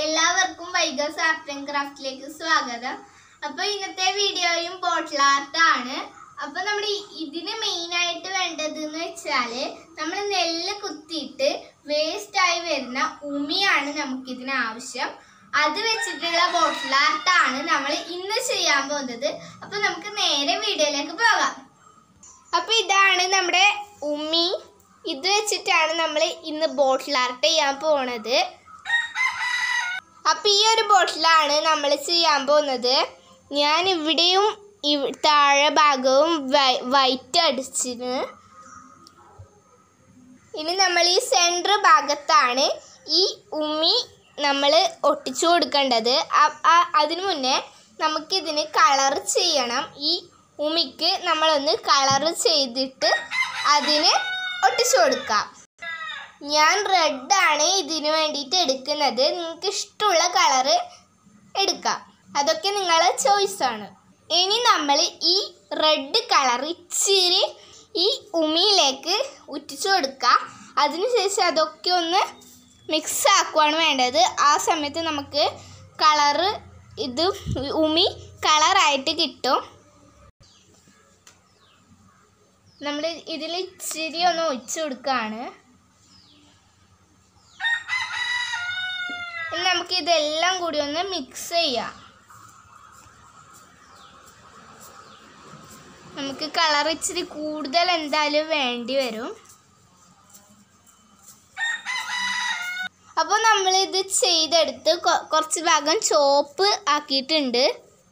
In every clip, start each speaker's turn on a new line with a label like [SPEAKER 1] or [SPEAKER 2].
[SPEAKER 1] എല്ലാവർക്കും വൈഗസ് art and ക്രാഫ്റ്റിലേക്ക് സ്വാഗതം അപ്പൊ ഇന്നത്തെ വീഡിയോയും ബോട്ടിൽ ആർട്ട് ആണ് അപ്പൊ നമ്മൾ ഇതിന് മെയിൻ ആയിട്ട് വേണ്ടത് എന്ന് വെച്ചാല് നമ്മൾ നെല്ല് കുത്തിയിട്ട് വേസ്റ്റ് ആയി വരുന്ന ഉമിയാണ് നമുക്ക് ഇതിന് ആവശ്യം അത് വെച്ചിട്ടുള്ള ബോട്ടിൽ ആർട്ട് ആണ് നമ്മൾ ഇന്ന് ചെയ്യാൻ പോകുന്നത് അപ്പൊ നമുക്ക് നേരെ വീഡിയോയിലേക്ക് പോകാം അപ്പൊ ഇതാണ് നമ്മുടെ ഉമി ഇത് വെച്ചിട്ടാണ് നമ്മൾ ഇന്ന് ബോട്ടിൽ ആർട്ട് ചെയ്യാൻ പോണത് അപ്പൊ ഈ ഒരു ബോട്ടിലാണ് നമ്മൾ ചെയ്യാൻ പോകുന്നത് ഞാൻ ഇവിടെയും ഇവ് താഴെ ഭാഗവും വൈറ്റ് അടിച്ചിന് ഇനി നമ്മൾ ഈ സെൻറ്റർ ഭാഗത്താണ് ഈ ഉമ്മി നമ്മൾ ഒട്ടിച്ചു കൊടുക്കേണ്ടത് അ- അ- അതിനു മുന്നേ നമുക്കിതിന് കളർ ചെയ്യണം ഈ ഉമിക്ക് നമ്മളൊന്ന് കളർ ചെയ്തിട്ട് അതിന് ഒട്ടിച്ചു കൊടുക്കാം ഞാൻ റെഡ് ആണ് ഇതിനു വേണ്ടിയിട്ട് എടുക്കുന്നത് നിങ്ങൾക്ക് ഇഷ്ടമുള്ള കളറ് എടുക്കാം അതൊക്കെ നിങ്ങളെ ചോയ്സ് ആണ് ഇനി നമ്മൾ ഈ റെഡ് കളർ ഇച്ചിരി ഈ ഉമിയിലേക്ക് ഉറ്റിച്ചു കൊടുക്കുക അതിനുശേഷം അതൊക്കെ ഒന്ന് മിക്സ് ആക്കുവാണ് വേണ്ടത് ആ സമയത്ത് നമുക്ക് കളറ് ഇത് ഉമി കളറായിട്ട് കിട്ടും നമ്മൾ ഇതിൽ ഇച്ചിരി ഒന്ന് ഒഴിച്ചു കൊടുക്കുകയാണ് ഇനി നമുക്ക് ഇതെല്ലാം കൂടി ഒന്ന് മിക്സ് ചെയ്യാം നമുക്ക് കളർ ഇച്ചിരി കൂടുതൽ എന്തായാലും വേണ്ടി വരും അപ്പോൾ നമ്മൾ ഇത് ചെയ്തെടുത്ത് കൊ- കുറച്ച് ഭാഗം ചോപ്പ് ആക്കിയിട്ടുണ്ട്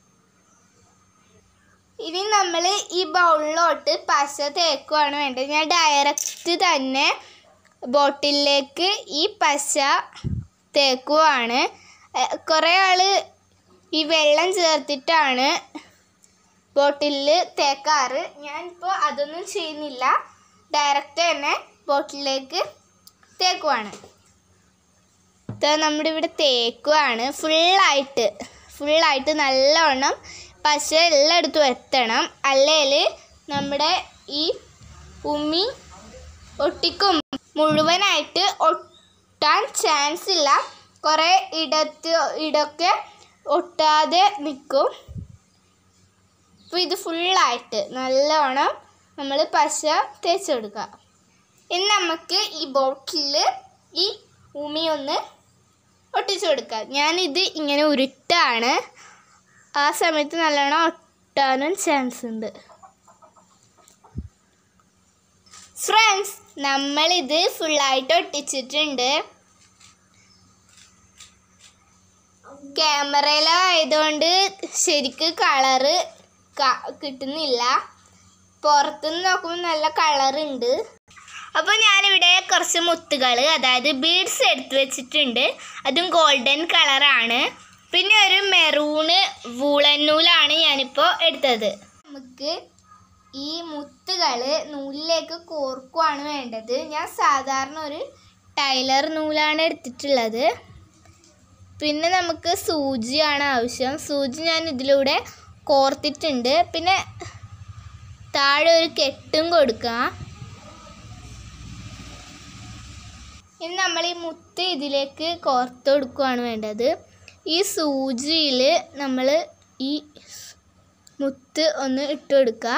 [SPEAKER 1] ഇനി നമ്മൾ ഈ ബൗളിലോട്ട് പശ തേക്കുവാണ് വേണ്ടത് ഞാൻ ഡയറക്റ്റ് തന്നെ ബോട്ടിലേക്ക് ഈ പശ തേക്കുവാണ് എ- കുറേ ആൾ ഈ വെള്ളം ചേർത്തിട്ടാണ് ബോട്ടിലിൽ തേക്കാറ് ഞാനിപ്പോൾ അതൊന്നും ചെയ്യുന്നില്ല ഡയറക്റ്റ് തന്നെ ബോട്ടിലേക്ക് തേക്കുവാണ് ഇത് നമ്മുടെ ഇവിടെ തേക്കുവാണ് ഫുള്ളായിട്ട് ഫുള്ളായിട്ട് നല്ലവണ്ണം പശ എല്ലായിടത്തും എത്തണം അല്ലെങ്കിൽ നമ്മുടെ ഈ ഉമ്മി ഒട്ടിക്കും മുഴുവനായിട്ട് ഒട്ടാൻ ചാൻസ് ഇല്ല കുറേ ഇടത്ത് ഇടൊക്കെ ഒട്ടാതെ നിൽക്കും അപ്പോൾ ഇത് ഫുള്ളായിട്ട് നല്ലവണ്ണം നമ്മൾ പശ തേച്ച് കൊടുക്കുക ഇനി നമുക്ക് ഈ ബോട്ടിൽ ഈ ഉമി ഒന്ന് ഒട്ടിച്ചു കൊടുക്കാം ഞാനിത് ഇങ്ങനെ ഉരുട്ടാണ് ആ സമയത്ത് നല്ലോണം ഒട്ടാനും ചാൻസ് ഉണ്ട് ഫ്രണ്ട്സ് നമ്മളിത് ഫുള്ളായിട്ട് ഒട്ടിച്ചിട്ടുണ്ട് ക്യാമറയിലായതുകൊണ്ട് ശരിക്ക് കളറ് കിട്ടുന്നില്ല പുറത്തുനിന്ന് നോക്കുമ്പോൾ നല്ല കളറുണ്ട് അപ്പോൾ ഞാനിവിടെ കുറച്ച് മുത്തുകൾ അതായത് ബീഡ്സ് എടുത്ത് വെച്ചിട്ടുണ്ട് അതും ഗോൾഡൻ കളറാണ് പിന്നെ ഒരു മെറൂണ് വൂളൻ നൂലാണ് ഞാനിപ്പോൾ എടുത്തത് നമുക്ക് ഈ മുത്തുകൾ നൂലിലേക്ക് കോർക്കുവാണ് വേണ്ടത് ഞാൻ സാധാരണ ഒരു ടൈലർ നൂലാണ് എടുത്തിട്ടുള്ളത് പിന്നെ നമുക്ക് സൂചിയാണ് ആവശ്യം സൂചി ഞാൻ ഇതിലൂടെ കോർത്തിട്ടുണ്ട് പിന്നെ താഴെ ഒരു കെട്ടും കൊടുക്കാം ഇനി നമ്മൾ ഈ മുത്ത് ഇതിലേക്ക് കോർത്ത് കൊടുക്കുകയാണ് വേണ്ടത് ഈ സൂചിയിൽ നമ്മൾ ഈ മുത്ത് ഒന്ന് ഇട്ട് കൊടുക്കുക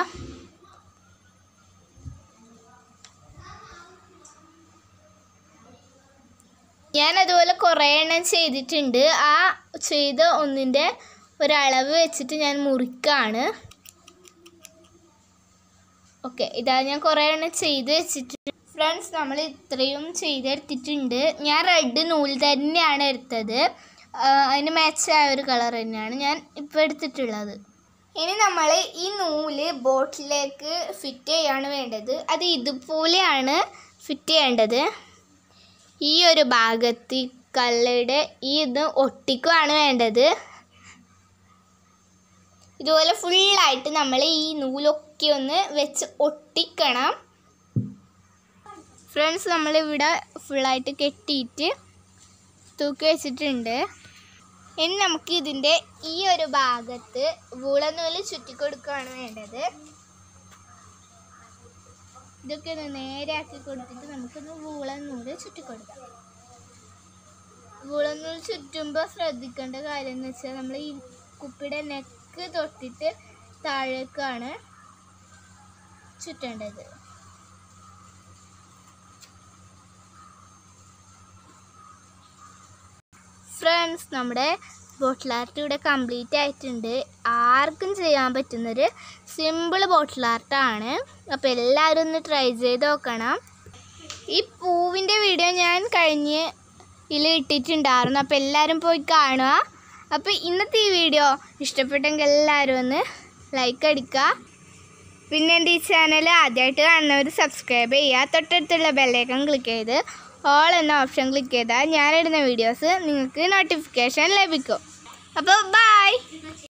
[SPEAKER 1] ഞാൻ അതുപോലെ കുറേ എണ്ണം ചെയ്തിട്ടുണ്ട് ആ ചെയ്ത ഒന്നിൻ്റെ ഒരളവ് വെച്ചിട്ട് ഞാൻ മുറിക്കാണ് ഓക്കെ ഇതാ ഞാൻ കുറേ എണ്ണം ചെയ്ത് വെച്ചിട്ടുണ്ട് ഫ്രണ്ട്സ് നമ്മൾ ഇത്രയും ചെയ്തെടുത്തിട്ടുണ്ട് ഞാൻ റെഡ് നൂല് തന്നെയാണ് എടുത്തത് ആ, അതിന് മാച്ചായ ഒരു കളർ തന്നെയാണ് ഞാൻ ഇപ്പോൾ എടുത്തിട്ടുള്ളത് ഇനി നമ്മൾ ഈ നൂല് ബോട്ടിലേക്ക് ഫിറ്റ് ചെയ്യാണ് വേണ്ടത് അത് ഇതുപോലെയാണ് ഫിറ്റ് ചെയ്യേണ്ടത് ഈ ഒരു ഭാഗത്ത് ഈ കല്ലയുടെ ഈ ഇത് ഒട്ടിക്കുകയാണ് വേണ്ടത് ഇതുപോലെ ഫുള്ളായിട്ട് നമ്മൾ ഈ നൂലൊക്കെ ഒന്ന് വെച്ച് ഒട്ടിക്കണം ഫ്രണ്ട്സ് നമ്മളിവിടെ ഫുള്ളായിട്ട് കെട്ടിയിട്ട് തൂക്കി വെച്ചിട്ടുണ്ട് ഇനി നമുക്ക് ഇതിൻ്റെ ഈ ഒരു ഭാഗത്ത് വൂളനൂല് ചുറ്റിക്കൊടുക്കുകയാണ് വേണ്ടത് ഇതൊക്കെ ഒന്ന് നേരെ ആക്കി കൊടുത്തിട്ട് നമുക്കൊന്ന് വൂളനൂല് ചുറ്റിക്കൊടുക്കാം ഗുളനൂൽ ചുറ്റുമ്പോൾ ശ്രദ്ധിക്കേണ്ട കാര്യം എന്ന് വെച്ചാൽ നമ്മൾ ഈ കുപ്പിയുടെ നെക്ക് തൊട്ടിട്ട് താഴേക്കാണ് ചുറ്റേണ്ടത് ഫ്രണ്ട്സ് നമ്മുടെ ബോട്ടിൽ ആർട്ട് ഇവിടെ കംപ്ലീറ്റ് ആയിട്ടുണ്ട് ആർക്കും ചെയ്യാൻ പറ്റുന്നൊരു സിമ്പിൾ ബോട്ടിൽ ആർട്ടാണ് അപ്പോൾ എല്ലാവരും ഒന്ന് ട്രൈ ചെയ്ത് നോക്കണം ഈ പൂവിൻ്റെ വീഡിയോ ഞാൻ കഴിഞ്ഞ് ഇതിൽ ഇട്ടിട്ടുണ്ടായിരുന്നു അപ്പോൾ എല്ലാവരും പോയി കാണുക അപ്പോൾ ഇന്നത്തെ ഈ വീഡിയോ ഇഷ്ടപ്പെട്ടെങ്കിൽ എല്ലാവരും ഒന്ന് ലൈക്ക് അടിക്കുക പിന്നെ എൻ്റെ ഈ ചാനൽ ആദ്യമായിട്ട് കാണുന്നവർ സബ്സ്ക്രൈബ് ചെയ്യുക തൊട്ടടുത്തുള്ള ബെല്ലൈക്കൺ ക്ലിക്ക് ചെയ്ത് ഓൾ എന്ന ഓപ്ഷൻ ക്ലിക്ക് ചെയ്താൽ ഞാനിടുന്ന വീഡിയോസ് നിങ്ങൾക്ക് നോട്ടിഫിക്കേഷൻ ലഭിക്കും അപ്പോൾ ബൈ